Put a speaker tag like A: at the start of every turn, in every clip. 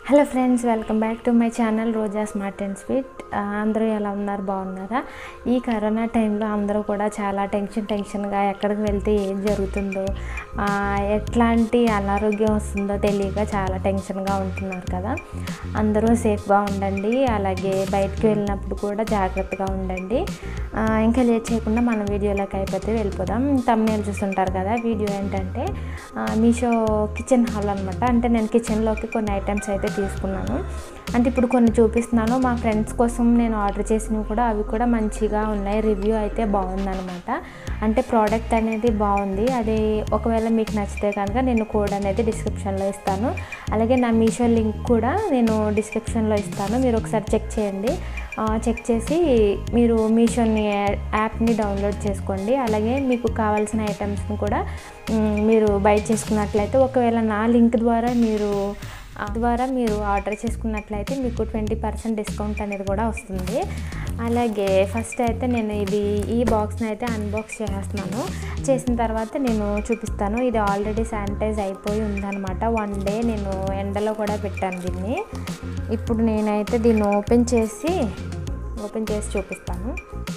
A: hello friends welcome back to my channel Roja smart and sweet అందరూ ఎలా ఉన్నారు బాగున్నారా ఈ కరోనా టైంలో అందరూ కూడా చాలా టెన్షన్ టెన్షన్గా ఎక్కడికి వెళ్తే ఏం జరుగుతుందో ఆ, ఎట్లాంటి అనారోగ్యం వస్తుందో తెలియక చాలా టెన్షన్గా ఉంటున్నారు కదా అందరూ సేఫ్గా ఉండండి అలాగే బయటికి వెళ్ళినప్పుడు కూడా జాగ్రత్తగా ఉండండి ఆ, ఇంకా లేట్ చేయకుండా మన వీడియోలోకి అయిపోతే వెళ్ళిపోదాం తమ్నేలు చూస్తుంటారు కదా వీడియో ఏంటంటే ఆ, మీషో కిచెన్ హాల్ అనమాట అంటే నేను కిచెన్లోకి కొన్ని ఐటమ్స్ అయితే తీసుకున్నాను అంటే ఇప్పుడు కొన్ని చూపిస్తున్నాను మా ఫ్రెండ్స్ కోసం నేను ఆర్డర్ చేసినవి కూడా అవి కూడా మంచిగా ఉన్నాయి రివ్యూ అయితే బాగుందనమాట అంటే ప్రోడక్ట్ అనేది బాగుంది అది ఒకవేళ మీకు నచ్చితే కనుక నేను కోడ్ అనేది డిస్క్రిప్షన్లో ఇస్తాను అలాగే నా మీషో లింక్ కూడా నేను డిస్క్రిప్షన్లో ఇస్తాను మీరు ఒకసారి చెక్ చేయండి ఆ, చెక్ చేసి మీరు మీషోని యాప్ని డౌన్లోడ్ చేసుకోండి అలాగే మీకు కావాల్సిన ఐటమ్స్ని కూడా మ్, మీరు బై చేసుకున్నట్లయితే ఒకవేళ నా లింక్ ద్వారా మీరు ఆ, ద్వారా మీరు ఆర్డర్ చేసుకున్నట్లయితే మీకు ట్వంటీ పర్సెంట్ డిస్కౌంట్ అనేది కూడా వస్తుంది అలాగే ఫస్ట్ అయితే నేను ఇది ఈ బాక్స్ని అయితే అన్బాక్స్ చేసేస్తున్నాను చేసిన తర్వాత నేను చూపిస్తాను ఇది ఆల్రెడీ శానిటైజ్ అయిపోయి ఉందన్నమాట వన్ డే నేను ఎండలో కూడా పెట్టాను దీన్ని ఇప్పుడు నేనైతే దీన్ని ఓపెన్ చేసి ఓపెన్ చేసి చూపిస్తాను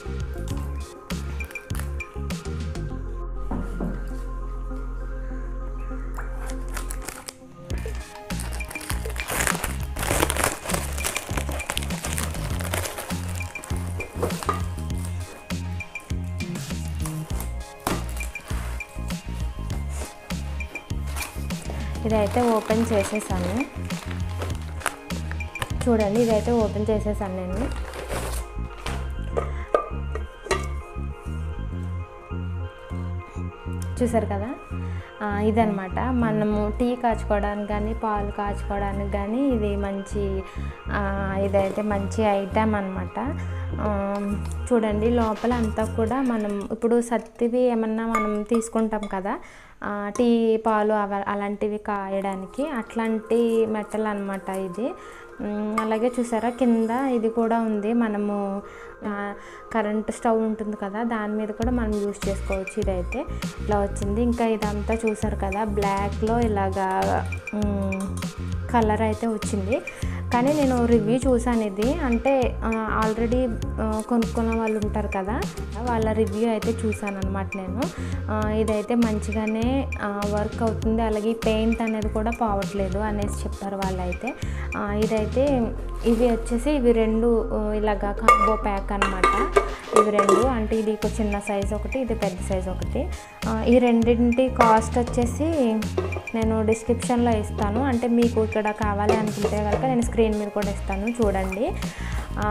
A: ఇదైతే ఓపెన్ చేసేసాను చూడండి ఇదైతే ఓపెన్ చేసేసాను నేను చూసారు కదా ఆ, ఇదనమాట మనము టీ కాచుకోవడానికి కానీ పాలు కాచుకోవడానికి కానీ ఇది మంచి ఆ, ఇదైతే మంచి ఐటమ్ అనమాట చూడండి లోపల అంతా కూడా మనం ఇప్పుడు సత్తివి ఏమన్నా మనం తీసుకుంటాం కదా ఆ, టీ పాలు అవ అలాంటివి కాయడానికి అట్లాంటి మెటల్ అనమాట ఇది ఉమ్, అలాగే చూసారా కింద ఇది కూడా ఉంది మనము ఆ, కరెంట్ స్టవ్ ఉంటుంది కదా దాని మీద కూడా మనం యూస్ చేసుకోవచ్చు ఇదైతే ఇట్లా వచ్చింది ఇంకా ఇదంతా చూసారు కదా బ్లాక్లో ఇలాగా కలర్ అయితే వచ్చింది కానీ నేను రివ్యూ చూసాను ఇది అంటే ఆల్రెడీ కొనుక్కున్న వాళ్ళు ఉంటారు కదా వాళ్ళ రివ్యూ అయితే చూసాను అనమాట నేను ఆ, ఇదైతే మంచిగానే వర్క్ అవుతుంది అలాగే పెయింట్ అనేది కూడా పోవట్లేదు అనేసి చెప్పారు వాళ్ళైతే ఆ, ఇదైతే ఇవి వచ్చేసి ఇవి రెండు ఆ, ఇలాగా కాంబో ప్యాక్ అనమాట ఇవి రెండు అంటే ఇది ఒక చిన్న సైజ్ ఒకటి ఇది పెద్ద సైజ్ ఒకటి ఆ, ఈ రెండింటి కాస్ట్ వచ్చేసి నేను డిస్క్రిప్షన్లో ఇస్తాను అంటే మీకు ఇక్కడ కావాలి అనుకుంటే కనుక నేను స్క్రీన్ మీద కూడా ఇస్తాను చూడండి ఆ,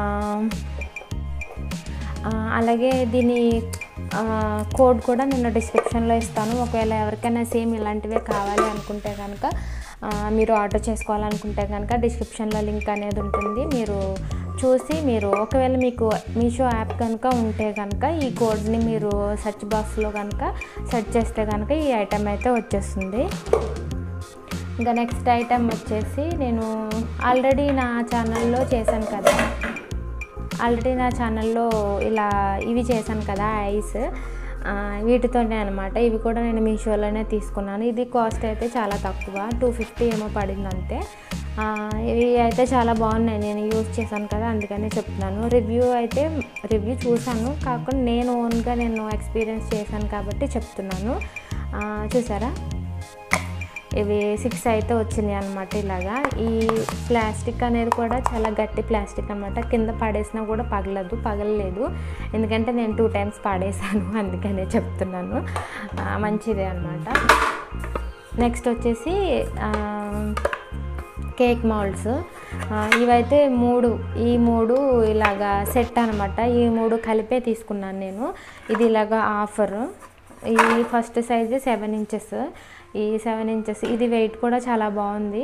A: ఆ, అలాగే దీని ఆ, కోడ్ కూడా నేను డిస్క్రిప్షన్లో ఇస్తాను ఒకవేళ ఎవరికైనా సేమ్ ఇలాంటివే కావాలి అనుకుంటే కనుక ఆ, మీరు ఆర్డర్ చేసుకోవాలనుకుంటే కనుక డిస్క్రిప్షన్లో లింక్ అనేది ఉంటుంది మీరు చూసి మీరు ఒకవేళ మీకు మీషో యాప్ కనుక ఉంటే కనుక ఈ కోడ్ని మీరు సెర్చ్ బాక్స్లో కనుక సెర్చ్ చేస్తే కనుక ఈ ఐటెం అయితే వచ్చేస్తుంది ఇంకా నెక్స్ట్ ఐటెం వచ్చేసి నేను ఆల్రెడీ నా ఛానల్లో చేశాను కదా ఆల్రెడీ నా ఛానల్లో ఇలా ఇవి చేశాను కదా ఐస్ ఆ, వీటితోనే అనమాట ఇవి కూడా నేను మీషోలోనే తీసుకున్నాను ఇది కాస్ట్ అయితే చాలా తక్కువ టూ ఫిఫ్టీ ఏమో పడింది అంతే ఆ, ఇవి అయితే చాలా బాగున్నాయి నేను యూజ్ చేశాను కదా అందుకనే చెప్తున్నాను రివ్యూ అయితే రివ్యూ చూశాను కాకుండా నేను ఓన్గా నేను ఎక్స్పీరియన్స్ చేశాను కాబట్టి చెప్తున్నాను ఆ, చూసారా ఇవి సిక్స్ అయితే వచ్చినాయి అనమాట ఇలాగా ఈ ప్లాస్టిక్ అనేది కూడా చాలా గట్టి ప్లాస్టిక్ అనమాట కింద పడేసినా కూడా పగలదు పగలలేదు ఎందుకంటే నేను టూ టైమ్స్ పడేసాను అందుకనే చెప్తున్నాను ఆ, మంచిదే అనమాట నెక్స్ట్ వచ్చేసి ఆ, కేక్ మౌల్డ్స్ ఇవైతే మూడు ఈ మూడు ఇలాగా సెట్ అనమాట ఈ మూడు కలిపే తీసుకున్నాను నేను ఇది ఇలాగా ఆఫర్ ఈ ఫస్ట్ సైజు సెవెన్ ఇంచెస్ ఈ సెవెన్ ఇంచెస్ ఇది వెయిట్ కూడా చాలా బాగుంది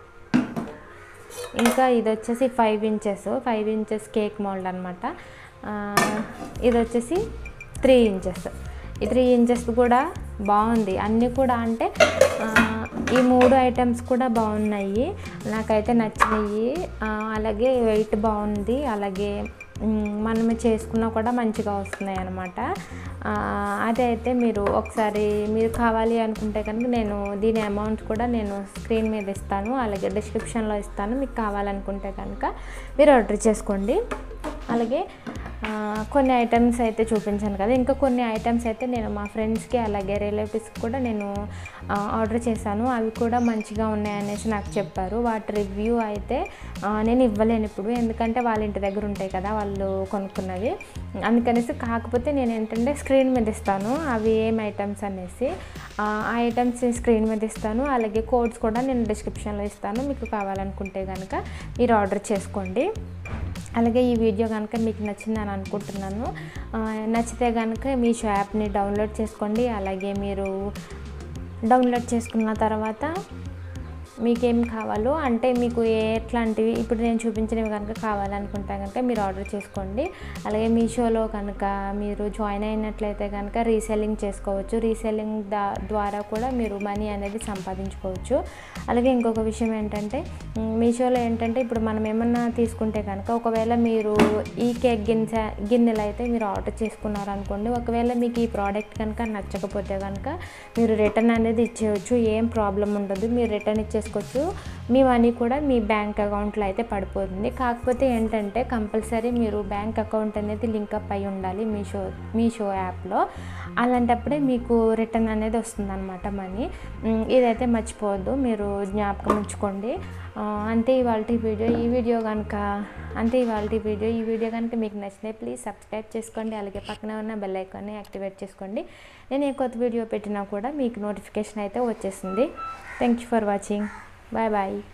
A: ఇంకా ఇది వచ్చేసి five inches five inches cake mould అనమాట ఇది వచ్చేసి త్రీ ఇంచెస్ ఈ త్రీ ఇంచెస్ కూడా బాగుంది అన్నీ కూడా అంటే ఆ, ఈ మూడు ఐటమ్స్ కూడా బాగున్నాయి నాకైతే నచ్చినాయి ఆ, అలాగే వెయిట్ బాగుంది అలాగే మ్, మనమే చేసుకున్నా కూడా మంచిగా వస్తున్నాయి అనమాట అదైతే మీరు ఒకసారి మీరు కావాలి అనుకుంటే కనుక నేను దీని అమౌంట్ కూడా నేను స్క్రీన్ మీద ఇస్తాను అలాగే డిస్క్రిప్షన్లో ఇస్తాను మీకు కావాలనుకుంటే కనుక మీరు ఆర్డర్ చేసుకోండి అలాగే ఆ, కొన్ని ఐటమ్స్ అయితే చూపించాను కదా ఇంకా కొన్ని ఐటమ్స్ అయితే నేను మా ఫ్రెండ్స్కి అలాగే రిలేటివ్స్కి కూడా నేను ఆ, ఆర్డర్ చేశాను అవి కూడా మంచిగా ఉన్నాయనేసి నాకు చెప్పారు వాటి రివ్యూ అయితే ఆ, నేను ఇవ్వలేను ఇప్పుడు ఎందుకంటే వాళ్ళ ఇంటి దగ్గర ఉంటాయి కదా వాళ్ళు కొనుక్కున్నవి అందుకనేసి కాకపోతే నేను ఏంటంటే స్క్రీన్ మీద ఇస్తాను అవి ఏం ఐటమ్స్ అనేసి ఆ ఐటమ్స్ స్క్రీన్ మీద ఇస్తాను అలాగే కోడ్స్ కూడా నేను డిస్క్రిప్షన్లో ఇస్తాను మీకు కావాలనుకుంటే కనుక మీరు ఆర్డర్ చేసుకోండి అలాగే ఈ వీడియో కనుక మీకు నచ్చిందని అనుకుంటున్నాను ఆ, నచ్చితే కనుక మీ యాప్ని డౌన్లోడ్ చేసుకోండి అలాగే మీరు డౌన్లోడ్ చేసుకున్న తర్వాత మీకేం కావాలో అంటే మీకు ఏ ఎట్లాంటివి ఇప్పుడు నేను చూపించినవి కనుక కావాలనుకుంటే కనుక మీరు ఆర్డర్ చేసుకోండి అలాగే మీషోలో కనుక మీరు జాయిన్ అయినట్లయితే కనుక రీసెల్లింగ్ చేసుకోవచ్చు రీసెల్లింగ్ దా ద్వారా కూడా మీరు మనీ అనేది సంపాదించుకోవచ్చు అలాగే ఇంకొక విషయం ఏంటంటే మ్, మీషోలో ఏంటంటే ఇప్పుడు మనం ఏమన్నా తీసుకుంటే కనుక ఒకవేళ మీరు ఈ కేక్ గిన్నె గిన్నెలు అయితే మీరు ఆర్డర్ చేసుకున్నారనుకోండి ఒకవేళ మీకు ఈ ప్రోడక్ట్ కనుక నచ్చకపోతే కనుక మీరు రిటర్న్ అనేది ఇచ్చేయచ్చు ఏం ప్రాబ్లం ఉండదు మీరు రిటర్న్ ఇచ్చేసుకోవచ్చు మీ మనీ కూడా మీ బ్యాంక్ అకౌంట్లో అయితే పడిపోతుంది కాకపోతే ఏంటంటే కంపల్సరీ మీరు బ్యాంక్ అకౌంట్ అనేది లింకప్ అయి ఉండాలి మీషో మీషో యాప్లో అలాంటప్పుడే మీకు రిటర్న్ అనేది వస్తుందన్నమాట మనీ ఉమ్, ఇదైతే మర్చిపోవద్దు మీరు జ్ఞాపకం ఉంచుకోండి ఆ, అంతే ఇవాళ వీడియో ఈ వీడియో కనుక అంతే ఇవాళ వీడియో ఈ వీడియో కనుక మీకు నచ్చితే ప్లీజ్ సబ్స్క్రైబ్ చేసుకోండి అలాగే పక్కన ఉన్న బెల్ ఐకాన్ని యాక్టివేట్ చేసుకోండి నేను ఏ కొత్త వీడియో పెట్టినా కూడా మీకు నోటిఫికేషన్ అయితే వచ్చేసింది thank you for watching bye bye